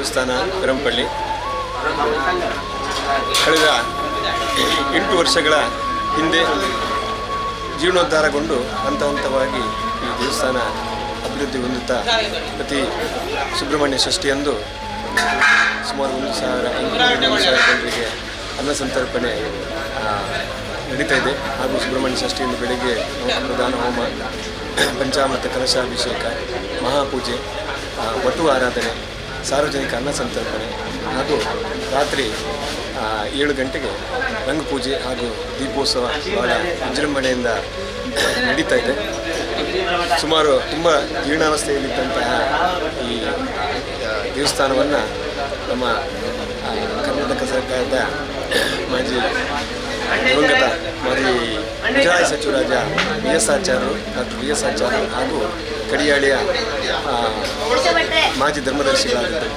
ದೇವಸ್ಥಾನ ಪೆರಂಪಳ್ಳಿ ಕಳೆದ ಎಂಟು ವರ್ಷಗಳ ಹಿಂದೆ ಜೀರ್ಣೋದ್ಧಾರಗೊಂಡು ಹಂತ ಹಂತವಾಗಿ ಈ ದೇವಸ್ಥಾನ ಅಭಿವೃದ್ಧಿ ಹೊಂದುತ್ತಾ ಪ್ರತಿ ಸುಬ್ರಹ್ಮಣ್ಯ ಷಷ್ಠಿಯಂದು ಸುಮಾರು ಒಂದು ಸಾವಿರ ಎಂಟುನೂರಿಂದ ಒಂದು ಸಾವಿರ ಜನರಿಗೆ ಅನ್ನ ಸಂತರ್ಪಣೆ ಆ, ನಡೀತಾ ಇದೆ ಹಾಗೂ ಸುಬ್ರಹ್ಮಣ್ಯ ಷಷ್ಠಿಯಿಂದ ಬೆಳಗ್ಗೆ ಪ್ರಧಾನ ಹೋಮ ಪಂಚಾಮೃತ ಕಲಶಾಭಿಷೇಕ ಮಹಾಪೂಜೆ ಆ, ವಟು ಆರಾಧನೆ ಸಾರ್ವಜನಿಕ ಅನ್ನ ಸಂತರ್ಪಣೆ ಹಾಗೂ ರಾತ್ರಿ ಆ, ಏಳು ಗಂಟೆಗೆ ರಂಗಪೂಜೆ ಹಾಗೂ ದೀಪೋತ್ಸವ ಬಹಳ ವಿಜೃಂಭಣೆಯಿಂದ ನಡೀತಾ ಇದೆ ಸುಮಾರು ತುಂಬ ಜೀರ್ಣಾವಸ್ಥೆಯಲ್ಲಿದ್ದಂತಹ ಈ ಆ, ದೇವಸ್ಥಾನವನ್ನು ನಮ್ಮ ಆ, ಕರ್ನಾಟಕ ಸರ್ಕಾರದ ಮಾಜಿ ದಿವಂಗತ ಮಾಜಿ ಮುಜರಾಯಿ ಸಚಿವರಾದ ವಿ ಎಸ್ ಆಚಾರ್ಯರು ಡಾಕ್ಟರ್ ವಿ ಎಸ್ ಆಚಾರ್ಯರು ಹಾಗೂ ಕಡಿಯಾಳಿಯ ಆ, ಮಾಜಿ ಧರ್ಮದರ್ಶಿಗಳಾದಂಥ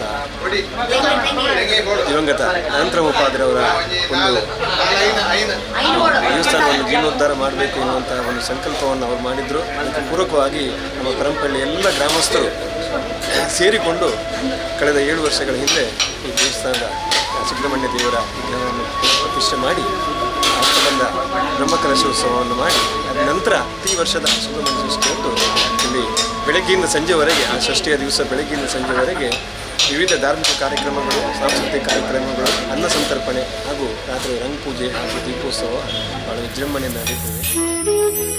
ದಿವಂಗತ ಅನಂತರ ಉಪಾಧ್ರವರ ಒಂದು ದೇವಸ್ಥಾನವನ್ನು ಜೀರ್ಣೋದ್ಧಾರ ಮಾಡಬೇಕು ಎನ್ನುವಂತಹ ಒಂದು ಸಂಕಲ್ಪವನ್ನು ಅವರು ಮಾಡಿದ್ರು ಅದಕ್ಕೆ ಪೂರಕವಾಗಿ ನಮ್ಮ ಪರಂಪಳ್ಳಿ ಎಲ್ಲ ಗ್ರಾಮಸ್ಥರು ಸೇರಿಕೊಂಡು ಕಳೆದ ಏಳು ವರ್ಷಗಳ ಹಿಂದೆ ಈ ದೇವಸ್ಥಾನದ ಸುಬ್ರಹ್ಮಣ್ಯ ದೇವರ ವಿಗ್ರಹವನ್ನು ಪ್ರತಿಷ್ಠೆ ಮಾಡಿ ಆ ಸಂಬಂಧ ಬ್ರಹ್ಮಕಲಶೋತ್ಸವವನ್ನು ಮಾಡಿ ಅದ ನಂತರ ಪ್ರತಿ ವರ್ಷದ ಸುಬ್ರಹ್ಮಣ್ಯ ಷಷ್ಠಿಯಂದು ಇಲ್ಲಿ ಬೆಳಗ್ಗೆಯಿಂದ ಸಂಜೆವರೆಗೆ ಆ ಷಷ್ಠಿಯ ದಿವಸ ಬೆಳಗ್ಗೆಯಿಂದ ಸಂಜೆವರೆಗೆ ವಿವಿಧ ಧಾರ್ಮಿಕ ಕಾರ್ಯಕ್ರಮಗಳು ಸಾಂಸ್ಕೃತಿಕ ಕಾರ್ಯಕ್ರಮಗಳು ಅನ್ನ ಸಂತರ್ಪಣೆ ಹಾಗೂ ರಾತ್ರಿ ರಂಗಪೂಜೆ ಹಾಗೂ ದೀಪೋತ್ಸವ ಬಹಳ ವಿಜೃಂಭಣೆಯಿಂದ ನಡೀತದೆ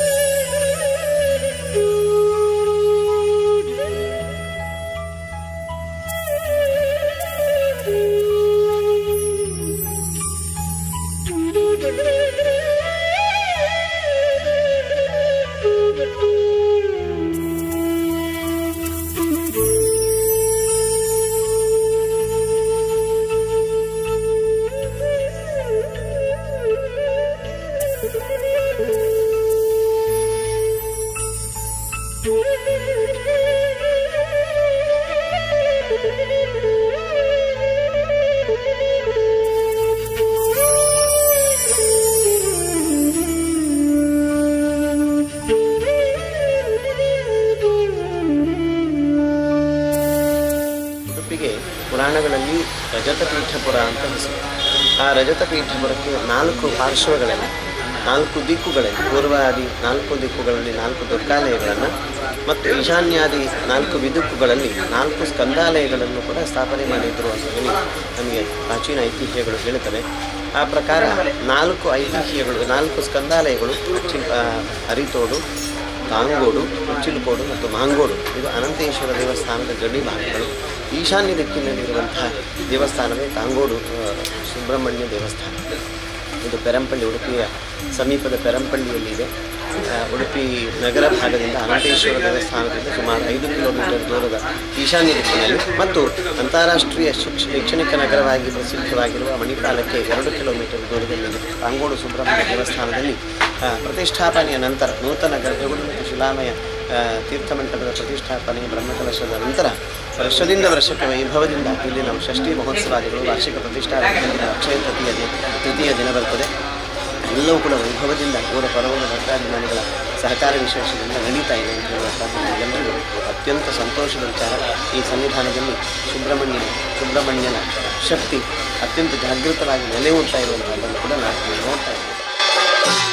ಉಡುಪಿಗೆ ಪುರಾಣಗಳಲ್ಲಿ ರಜತಪೀಠಪುರ ಅಂತ ಹೆಸರು ಆ ರಜತಪೀಠಪುರಕ್ಕೆ ನಾಲ್ಕು ಪಾರ್ಶ್ವಗಳಲ್ಲಿ ನಾಲ್ಕು ದಿಕ್ಕುಗಳಲ್ಲಿ ಪೂರ್ವಾದಿ ನಾಲ್ಕು ದಿಕ್ಕುಗಳಲ್ಲಿ ನಾಲ್ಕು ದುರ್ಗಾಲಯಗಳನ್ನು ಮತ್ತು ಈಶಾನ್ಯಾದಿ ನಾಲ್ಕು ವಿದುಕ್ಕುಗಳಲ್ಲಿ ನಾಲ್ಕು ಸ್ಕಂದಾಲಯಗಳನ್ನು ಕೂಡ ಸ್ಥಾಪನೆ ಮಾಡಿದ್ರು ಅಂತ ಹೇಳಿ ನಮಗೆ ಪ್ರಾಚೀನ ಐತಿಹ್ಯಗಳು ಹೇಳುತ್ತವೆ ಆ ಪ್ರಕಾರ ನಾಲ್ಕು ಐತಿಹ್ಯಗಳು ನಾಲ್ಕು ಸ್ಕಂದಾಲಯಗಳು ಅಚ್ಚಿ ಆ, ಅರಿತೋಡು ತಾಂಗೋಡು ಉಚ್ಚಿಲುಕೋಡು ಮತ್ತು ಮಾಂಗೋಡು ಇದು ಅನಂತೇಶ್ವರ ದೇವಸ್ಥಾನದ ಗಡಿ ಭಾಗಗಳು ಈಶಾನ್ಯ ದಿಕ್ಕಿನಲ್ಲಿರುವಂತಹ ದೇವಸ್ಥಾನವೇ ತಾಂಗೋಡು ಆ, ಸುಬ್ರಹ್ಮಣ್ಯ ದೇವಸ್ಥಾನ ಇದು ಪೆರಂಪಳ್ಳಿ ಉಡುಪಿಯ ಸಮೀಪದ ಪೆರಂಪಳ್ಳಿಯಲ್ಲಿದೆ ಆ, ಉಡುಪಿ ನಗರ ಭಾಗದಿಂದ ಅನಂತೇಶ್ವರ ದೇವಸ್ಥಾನದಿಂದ ಸುಮಾರು ಐದು ಕಿಲೋಮೀಟರ್ ದೂರದ ಈಶಾನ್ಯ ದಿಕ್ಕಿನಲ್ಲಿ ಮತ್ತು ಅಂತಾರಾಷ್ಟ್ರೀಯ ಶಿಕ್ಷ ಶೈಕ್ಷಣಿಕ ನಗರವಾಗಿ ಪ್ರಸಿದ್ಧವಾಗಿರುವ ಮಣಿಪಾಲಕ್ಕೆ ಎರಡು ಕಿಲೋಮೀಟರ್ ದೂರದಲ್ಲಿದೆ ತಾಂಗೋಡು ಸುಬ್ರಹ್ಮಣ್ಯ ದೇವಸ್ಥಾನದಲ್ಲಿ ಆ, ಪ್ರತಿಷ್ಠಾಪನೆಯ ನಂತರ ನೂತನ ಗರ್ಭಗುಡಿ ಮತ್ತು ಶಿಲಾಮಯ ಆ, ತೀರ್ಥಮಂಟಪದ ಪ್ರತಿಷ್ಠಾಪನೆ ಬ್ರಹ್ಮಕಲಶದ ನಂತರ ವರ್ಷದಿಂದ ವರ್ಷಕ್ಕೆ ವೈಭವದಿಂದ ಇಲ್ಲಿ ನಾವು ಷಷ್ಠಿ ಮಹೋತ್ಸವಾದಿಗಳು ವಾರ್ಷಿಕ ಪ್ರತಿಷ್ಠಾಪನೆ ದಿನ ಅಕ್ಷಯ ತೃತೀಯ ದಿನ ತೃತೀಯ ದಿನ ಬರ್ತದೆ ಎಲ್ಲವೂ ಕೂಡ ವೈಭವದಿಂದ ಇವರ ಪರವನ್ನು ಭಕ್ತಾಭಿಮಾನಿಗಳ ಸಹಕಾರ ವಿಶೇಷದಿಂದ ನಡೀತಾ ಇದೆ ಅಂತ ಹೇಳುವಂತಹ ಎಲ್ಲರಿಗೂ ಅತ್ಯಂತ ಸಂತೋಷದ ವಿಚಾರ ಈ ಸನ್ನಿಧಾನದಲ್ಲಿ ಸುಬ್ರಹ್ಮಣ್ಯನ ಸುಬ್ರಹ್ಮಣ್ಯನ ಶಕ್ತಿ ಅತ್ಯಂತ ಜಾಗೃತವಾಗಿ ನೆಲೆ ಊಡ್ತಾ ಇರುವಂಥದ್ದನ್ನು ಕೂಡ ನಾವು ನೋಡ್ತಾ ಇದ್ದೇವೆ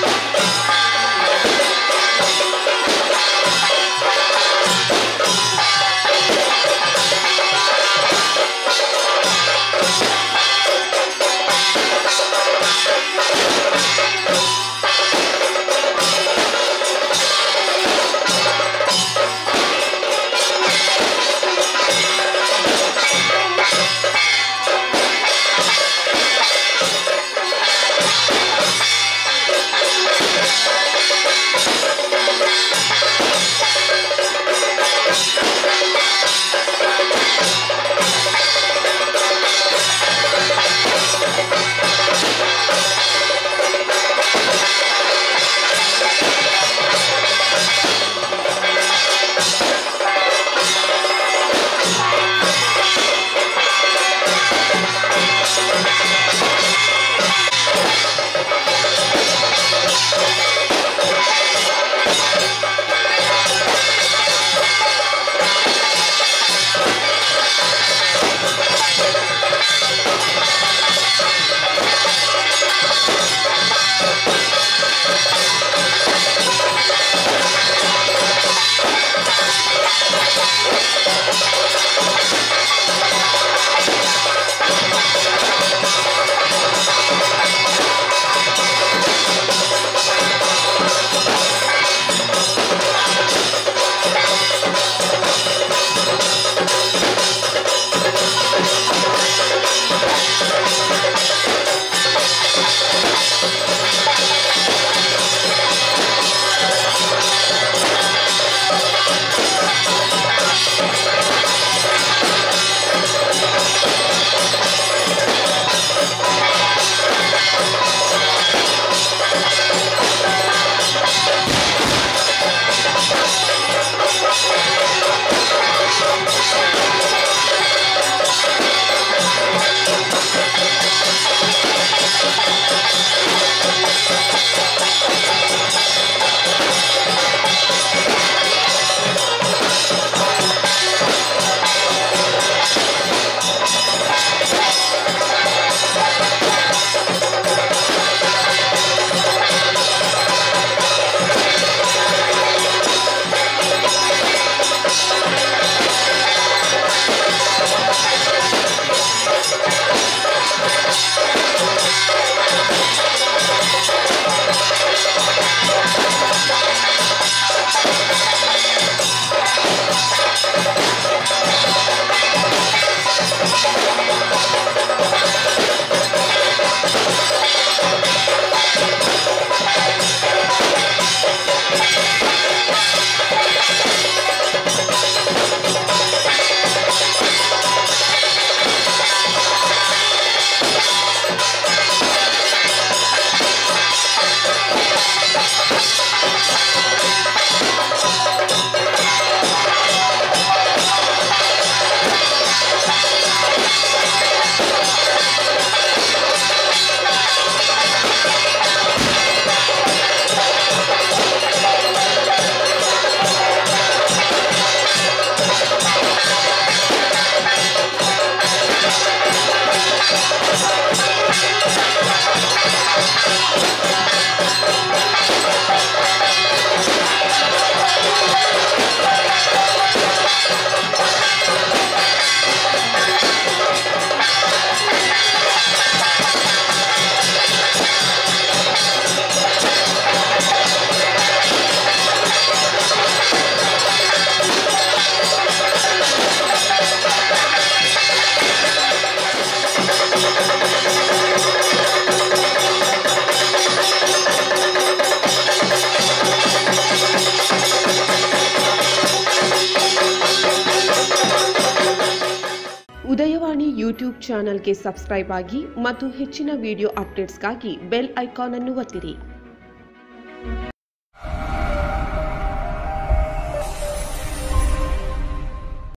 Thank ವಿಜಯವಾಣಿ ಯೂಟ್ಯೂಬ್ ಚಾನಲ್ಗೆ ಸಬ್ಸ್ಕ್ರೈಬ್ ಆಗಿ ಮತ್ತು ಹೆಚ್ಚಿನ ವಿಡಿಯೋ ಅಪ್ಡೇಟ್ಸ್ಗಾಗಿ ಬೆಲ್ ಐಕಾನ್ ಅನ್ನು ಒತ್ತಿರಿ